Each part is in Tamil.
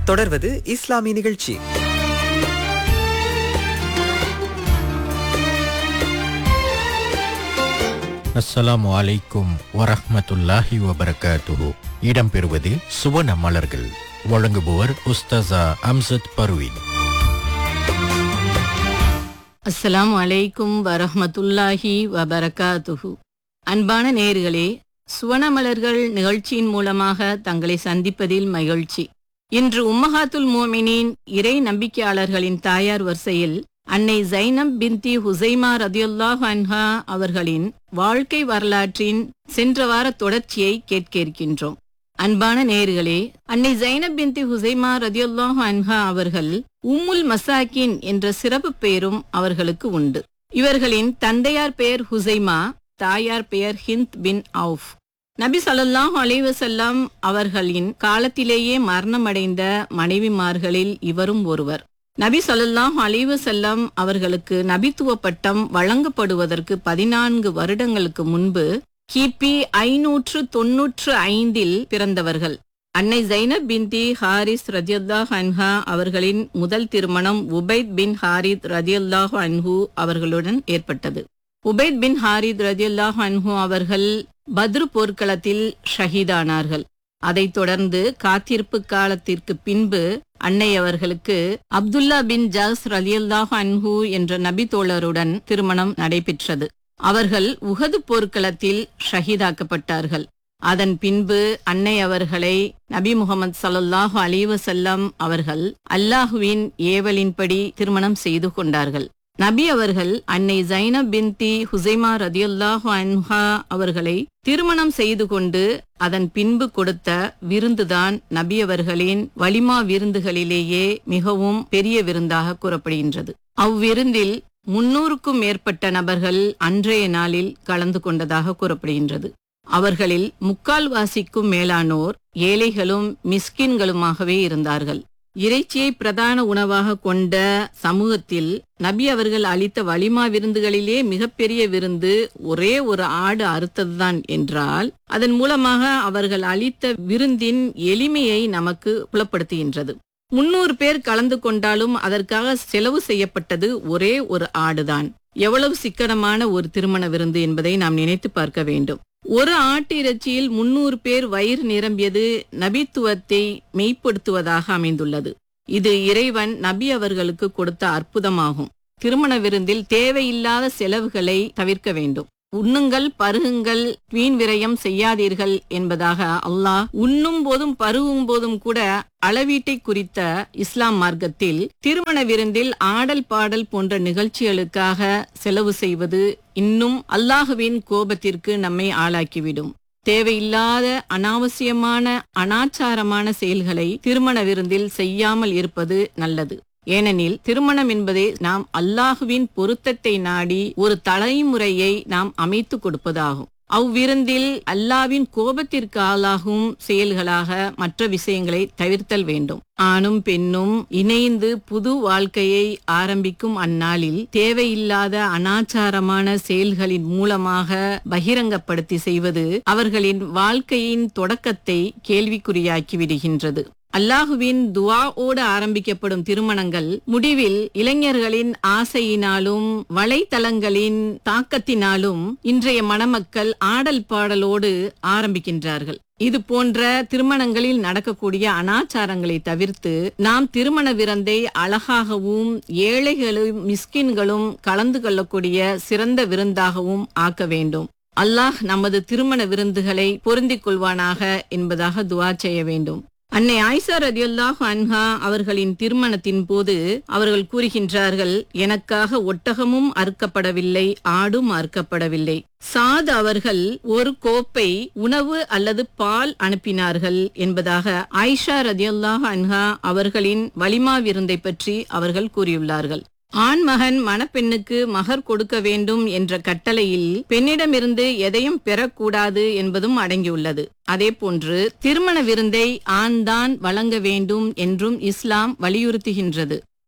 தொடர்வது இஸ்லாமிய நிகழ்ச்சி அஸ்ஸலாமு அலைக்கும் வரஹ்மத்துல்லாஹி வபரகாத்துஹு இடம்பெறுவது சுவன மலர்கள் வழங்குபவர் உஸ்தசா அம்சத் பர்வீன் அஸ்ஸலாமு அலைக்கும் வரஹ்மத்துல்லாஹி வபரகாத்துஹு அன்பான நேயர்களே சுவனமலர்கள் நிகழ்ச்சியின் மூலமாக தங்களை சந்திப்பதில் மகிழ்ச்சி இன்று உம்மஹாத்துல் மோமினின் இறை நம்பிக்கையாளர்களின் தாயார் வரிசையில் அன்னை ஜைனப் பின்தி ஹுசைமா ரதியுல்லாஹ் அன்ஹா அவர்களின் வாழ்க்கை வரலாற்றின் சென்ற வார தொடர்ச்சியை கேட்க இருக்கின்றோம் அன்பான நேயர்களே அன்னை ஜைனப் பின்தி ஹுசைமா ரதியுல்லாஹ் அன்ஹா அவர்கள் உம்முல் மசாக்கின் என்ற சிறப்பு பெயரும் அவர்களுக்கு உண்டு இவர்களின் தந்தையார் பெயர் ஹுசைமா தாயார் பெயர் ஹிந்த் பின் அவுஃப் நபி ஸல்லல்லாஹு அலைஹி வஸல்லம் அவர்களின் காலத்திலேயே மரணமடைந்த மனைவிமார்களில் இவரும் ஒருவர் நபி ஸல்லல்லாஹு அலைஹி வஸல்லம் அவர்களுக்கு நபித்துவ பட்டம் வழங்கப்படுவதற்கு பதினான்கு வருடங்களுக்கு முன்பு கிபி ஐநூற்று தொன்னூற்று ஐந்தில் பிறந்தவர்கள் அன்னை ஜைனப் பின்தி ஹாரிஸ் ரதியுல்லாஹ் அன்ஹா அவர்களின் முதல் திருமணம் உபைத் பின் ஹாரித் ரதியுல்லாஹ் அன்ஹு அவர்களுடன் ஏற்பட்டது உபைத் பின் ஹாரித் ரதியுல்லாஹ் அன்ஹு அவர்கள் பத்ரு போர்க்களத்தில் ஷஹீதானார்கள் அதைத் தொடர்ந்து காத்திருப்பு காலத்திற்கு பின்பு அன்னை அவர்களுக்கு அப்துல்லா பின் ஜாஸ் ரலியல்லாஹு அன்ஹு என்ற நபி தோழருடன் திருமணம் நடைபெற்றது அவர்கள் உகது போர்க்களத்தில் ஷஹீதாக்கப்பட்டார்கள் அதன் பின்பு அன்னை அவர்களை நபி முகமது சல்லல்லாஹு அலைஹி வஸல்லம் அவர்கள் அல்லாஹுவின் ஏவலின்படி திருமணம் செய்து கொண்டார்கள் நபி அவர்கள் அன்னை ஜைனப் பின்தி ஹுசைமா ரதியுல்லாஹு அன்ஹா அவர்களை திருமணம் செய்து கொண்டு அதன் பின்பு கொடுத்த விருந்துதான் நபி அவர்களின் வலிமா விருந்துகளிலேயே மிகவும் பெரிய விருந்தாக கூறப்படுகின்றது அவ்விருந்தில் முன்னூறுக்கும் மேற்பட்ட நபர்கள் அன்றைய நாளில் கலந்து கொண்டதாக கூறப்படுகின்றது அவர்களில் முக்கால்வாசிக்கும் மேலானோர் ஏழைகளும் மிஸ்கின்களுமாகவே இருந்தார்கள் இறைச்சியை பிரதான உணவாக கொண்ட சமூகத்தில் நபி அவர்கள் அளித்த வலிமா விருந்துகளிலே மிகப்பெரிய விருந்து ஒரே ஒரு ஆடு அறுத்ததுதான் என்றால் அதன் மூலமாக அவர்கள் அளித்த விருந்தின் எளிமையை நமக்கு புலப்படுத்துகின்றது முன்னூறு பேர் கலந்து கொண்டாலும் அதற்காக செலவு செய்யப்பட்டது ஒரே ஒரு ஆடுதான் எவ்வளவு சிக்கனமான ஒரு திருமண விருந்து என்பதை நாம் நினைத்து பார்க்க வேண்டும் ஒரு ஆட்டு இறைச்சியில் முன்னூறு பேர் வயிறு நிரம்பியது நபித்துவத்தை மெய்ப்படுத்துவதாக அமைந்துள்ளது இது இறைவன் நபி அவர்களுக்கு கொடுத்த அற்புதமாகும் திருமண விருந்தில் தேவையில்லாத செலவுகளை தவிர்க்க வேண்டும் உண்ணுங்கள் பருகுங்கள் வீண் விரயம் செய்யாதீர்கள் என்பதாக அல்லாஹ் உண்ணும் போதும் பருகும் போதும் கூட அளவீட்டை குறித்த இஸ்லாம் மார்க்கத்தில் திருமண விருந்தில் ஆடல் பாடல் போன்ற நிகழ்ச்சிகளுக்காக செலவு செய்வது இன்னும் அல்லாஹுவின் கோபத்திற்கு நம்மை ஆளாக்கிவிடும் தேவையில்லாத அனாவசியமான அனாச்சாரமான செயல்களை திருமண விருந்தில் செய்யாமல் இருப்பது நல்லது ஏனெனில் திருமணம் என்பதே நாம் அல்லாஹுவின் பொருத்தத்தை நாடி ஒரு தலைமுறையை நாம் அமைத்து கொடுப்பதாகும் அவ்விருந்தில் அல்லாவின் கோபத்திற்கு ஆளாகும் செயல்களாக மற்ற விஷயங்களை தவிர்த்தல் வேண்டும் ஆணும் பெண்ணும் இணைந்து புது வாழ்க்கையை ஆரம்பிக்கும் அந்நாளில் தேவையில்லாத அனாச்சாரமான செயல்களின் மூலமாக பகிரங்கப்படுத்தி செய்வது அவர்களின் வாழ்க்கையின் தொடக்கத்தை கேள்விக்குறியாக்கி விடுகின்றது அல்லாஹுவின் துவாவோடு ஆரம்பிக்கப்படும் திருமணங்கள் முடிவில் இளைஞர்களின் ஆசையினாலும் வலைத்தளங்களின் தாக்கத்தினாலும் இன்றைய மணமக்கள் ஆடல் பாடலோடு ஆரம்பிக்கின்றார்கள் இது போன்ற திருமணங்களில் நடக்கக்கூடிய அனாச்சாரங்களை தவிர்த்து நாம் திருமண விருந்தை அழகாகவும் ஏழைகளும் மிஸ்கின்களும் கலந்து கொள்ளக்கூடிய சிறந்த விருந்தாகவும் ஆக்க வேண்டும் அல்லாஹ் நமது திருமண விருந்துகளை பொருந்திக் கொள்வானாக என்பதாக துவா செய்ய வேண்டும் அன்னை ஆயிஷா ரதியுல்லாஹு அன்ஹா அவர்களின் திருமணத்தின் போது அவர்கள் கூறுகின்றார்கள் எனக்காக ஒட்டகமும் அறுக்கப்படவில்லை ஆடும் அறுக்கப்படவில்லை சாத் அவர்கள் ஒரு கோப்பை உணவு அல்லது பால் அனுப்பினார்கள் என்பதாக ஆயிஷா ரதியுல்லாஹு அன்ஹா அவர்களின் வலிமா விருந்தை பற்றி அவர்கள் கூறியுள்ளார்கள் ஆண் மகன் மணப்பெண்ணுக்கு மகர் கொடுக்க வேண்டும் என்ற கட்டளையில் பெண்ணிடமிருந்து எதையும் பெறக்கூடாது என்பதும் அடங்கியுள்ளது அதேபோன்று திருமண விருந்தை ஆண்தான் வழங்க வேண்டும் என்றும் இஸ்லாம் வலியுறுத்துகின்றது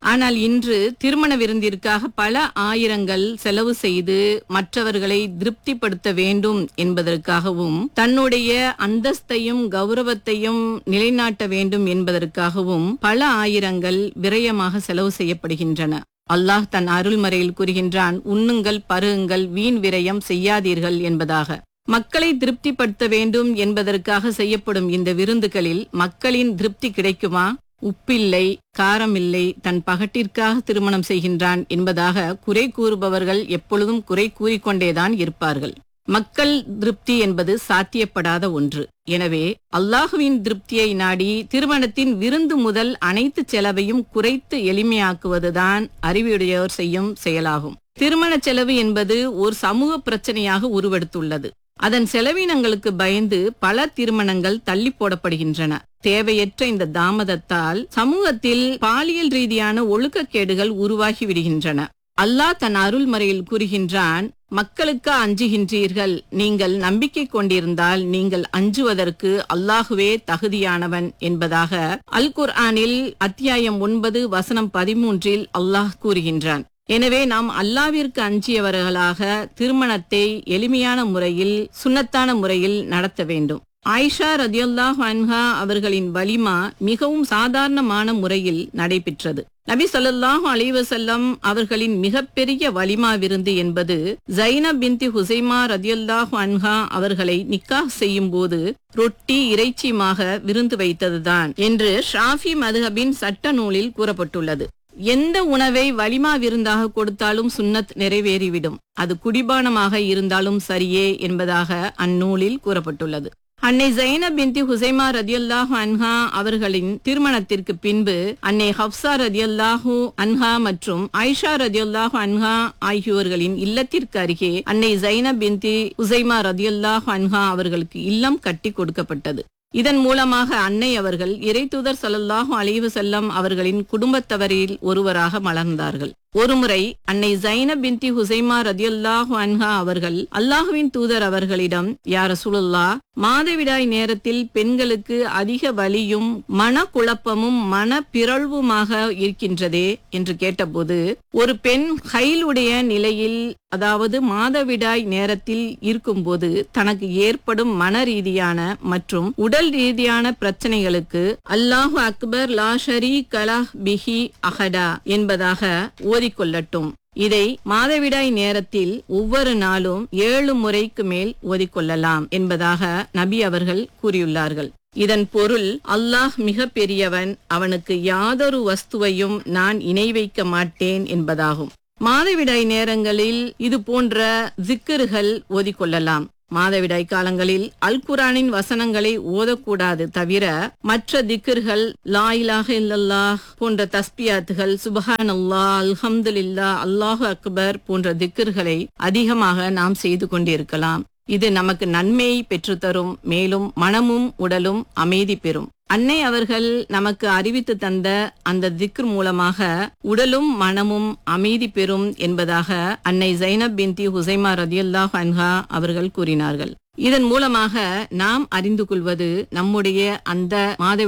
ஆனால் இன்று திருமண விருந்திற்காக பல ஆயிரங்கள் செலவு செய்து மற்றவர்களை திருப்திப்படுத்த வேண்டும் என்பதற்காகவும் தன்னுடைய அந்தஸ்தையும் கௌரவத்தையும் நிலைநாட்ட வேண்டும் என்பதற்காகவும் பல ஆயிரங்கள் விரயமாக செலவு செய்யப்படுகின்றன அல்லாஹ் தன் அருள்மறையில் கூறுகின்றான் உண்ணுங்கள் பருகுங்கள் வீண் விரயம் செய்யாதீர்கள் என்பதாக மக்களை திருப்திப்படுத்த வேண்டும் என்பதற்காக செய்யப்படும் இந்த விருந்துகளில் மக்களின் திருப்தி கிடைக்குமா உப்பில்லை காரமில்லை தன் பகட்டிற்காக திருமணம் செய்கின்றான் என்பதாக குறை கூறுபவர்கள் எப்பொழுதும் குறை கூறிக்கொண்டேதான் இருப்பார்கள் மக்கள் திருப்தி என்பது சாத்தியப்படாத ஒன்று எனவே அல்லாஹுவின் திருப்தியை நாடி திருமணத்தின் விருந்து முதல் அனைத்து செலவையும் குறைத்து எளிமையாக்குவதுதான் அறிவுடையோர் செய்யும் செயலாகும் திருமண செலவு என்பது ஒரு சமூக பிரச்சனையாக உருவெடுத்துள்ளது அதன் செலவினங்களுக்கு பயந்து பல திருமணங்கள் தள்ளி போடப்படுகின்றன தேவையற்ற இந்த தாமதத்தால் சமூகத்தில் பாலியல் ரீதியான ஒழுக்கக்கேடுகள் உருவாகி விடுகின்றன அல்லாஹ் தன் அருள்மறையில் கூறுகின்றான் மக்களுக்கு அஞ்சுகின்றீர்கள் நீங்கள் நம்பிக்கை கொண்டிருந்தால் நீங்கள் அஞ்சுவதற்கு அல்லாஹுவே தகுதியானவன் என்பதாக அல் குர்ஆனில் அத்தியாயம் ஒன்பது வசனம் பதிமூன்றில் அல்லாஹ் கூறுகின்றான் எனவே நாம் அல்லாவிற்கு அஞ்சியவர்களாக திருமணத்தை எளிமையான முறையில் சுன்னத்தான முறையில் நடத்த வேண்டும் ஆயிஷா ரதியுல்லாஹ் அன்ஹா அவர்களின் வலிமா மிகவும் சாதாரணமான முறையில் நடைபெற்றது நபி ஸல்லல்லாஹு அலைஹி வஸல்லம் அவர்களின் மிகப்பெரிய வலிமா விருந்து என்பது ஜைனப் பின்தி ஹுசைமா ரதியுல்லாஹு அன்ஹா அவர்களை நிக்காஹ் செய்யும் போது ரொட்டி இறைச்சியுமாக விருந்து வைத்ததுதான் என்று ஷாஃபி மதுஹபின் சட்ட நூலில் கூறப்பட்டுள்ளது எந்த உணவை வலிமா விருந்தாக கொடுத்தாலும் சுன்னத் நிறைவேறிவிடும் அது குடிபானமாக இருந்தாலும் சரியே என்பதாக அந்நூலில் கூறப்பட்டுள்ளது அன்னை ஜைனப் பின்தி ஹுசைமா ரதியுல்லாஹு அன்ஹா அவர்களின் திருமணத்திற்கு பின்பு அன்னை ஹப்சா ரதியுல்லாஹு அன்ஹா மற்றும் ஆயிஷா ரதியுல்லாஹு அன்ஹா ஆகியோர்களின் இல்லத்திற்கு அருகே அன்னை ஜைனப் பின்தி ஹுசைமா ரதியுல்லாஹு அன்ஹா அவர்களுக்கு இல்லம் கட்டி கொடுக்கப்பட்டது இதன் மூலமாக அன்னை அவர்கள் இறைத்தூதர் ஸல்லல்லாஹு அலைஹி வஸல்லம் அவர்களின் குடும்பத்தவரில் ஒருவராக மலர்ந்தார்கள் ஒருமுறை அன்னை ஜைனப் பின்தி ஹுசைமா ரதியுல்லாஹு அன்ஹா அவர்கள் அல்லாஹுவின் தூதர் அவர்களிடம் யார் ரசூலுல்லா மாதவிடாய் நேரத்தில் பெண்களுக்கு அதிக வலியும் மனக்குழப்பமும் மன பிறழ்வுமாக இருக்கின்றதே என்று கேட்டபோது ஒரு பெண் ஹைலுடைய நிலையில் அதாவது மாதவிடாய் நேரத்தில் இருக்கும்போது தனக்கு ஏற்படும் மன ரீதியான மற்றும் உடல் ரீதியான பிரச்சனைகளுக்கு அல்லாஹு அக்பர் லா ஷரீக் லஹ் பிஹி அஹடா என்பதாக ஓதிக்கொள்ளட்டும் இதை மாதவிடாய் நேரத்தில் ஒவ்வொரு நாளும் ஏழு முறைக்கு மேல் ஓதிக்கொள்ளலாம் என்பதாக நபி அவர்கள் கூறியுள்ளார்கள் இதன் பொருள் அல்லாஹ் மிக பெரியவன் அவனுக்கு யாதொரு வஸ்துவையும் நான் இணை வைக்க மாட்டேன் என்பதாகும் மாதவிடாய் நேரங்களில் இது போன்ற ஜிக்கர்கள் ஓதிக்கொள்ளலாம் மாதவிடாய் காலங்களில் அல் குரானின் வசனங்களை ஓதக்கூடாது தவிர மற்ற திக்கர்கள் லா இலாஹ இல்லல்லாஹ் போன்ற தஸ்பியாத்துகள் சுபஹான் அல்லா அல்ஹம்துலில்லா அல்லாஹு அக்பர் போன்ற திக்கர்களை அதிகமாக நாம் செய்து கொண்டிருக்கலாம் இது நமக்கு நன்மையை பெற்றுத்தரும் மேலும் மனமும் உடலும் அமைதி பெறும் அன்னை அவர்கள் நமக்கு அறிவித்து தந்த அந்த திக்ர் மூலமாக உடலும் மனமும் அமைதி பெறும் என்பதாக அன்னை ஜைனப் பின்தி ஹுசைமா ரதியுல்லாஹ் அன்ஹா அவர்கள் கூறினார்கள் இதன் மூலமாக நாம் அறிந்து கொள்வது நம்முடைய அந்த மாத